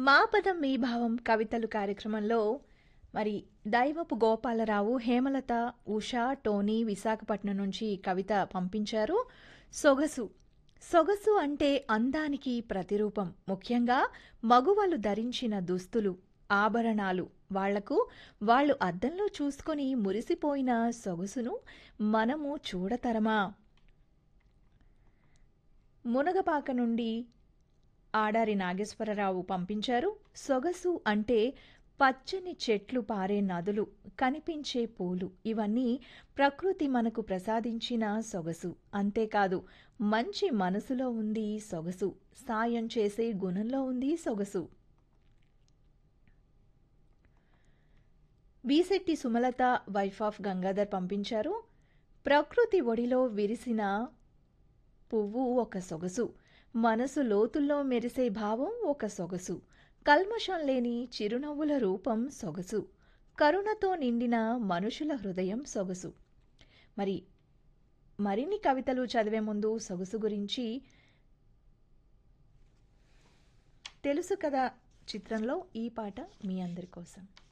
మా పదం మీ భావం కవితలు కార్యక్రమంలో మరి దైవపు గోపాలరావు హేమలత ఉషా టోనీ విశాఖపట్నం నుంచి కవిత పంపించారు సొగసు సొగసు అంటే అందానికి ప్రతిరూపం ముఖ్యంగా మగువలు ధరించిన దుస్తులు ఆభరణాలు వాళ్లకు వాళ్ళు అద్దంలో చూసుకొని మురిసిపోయిన సొగసును మనము చూడతరమా మునగపాక నుండి ఆడారి నాగేశ్వరరావు పంపించారు సొగసు అంటే పచ్చని చెట్లు పారే నదులు కనిపించే పూలు ఇవన్నీ ప్రకృతి మనకు ప్రసాదించిన సొగసు అంతేకాదు మంచి మనసులో ఉంది సొగసు సాయం చేసే గుణంలో ఉంది సొగసు బీశెట్టి సుమలత వైఫ్ ఆఫ్ గంగాధర్ పంపించారు ప్రకృతి ఒడిలో విరిసిన పువ్వు ఒక సొగసు మనసు లోతుల్లో మెరిసే భావం ఒక సొగసు కల్మషం లేని చిరునవ్వుల రూపం సొగసు కరుణతో నిండిన మనుషుల హృదయం సొగసు మరి మరిన్ని కవితలు చదివే ముందు సొగసు గురించి తెలుసు కదా చిత్రంలో ఈ పాట మీ అందరి కోసం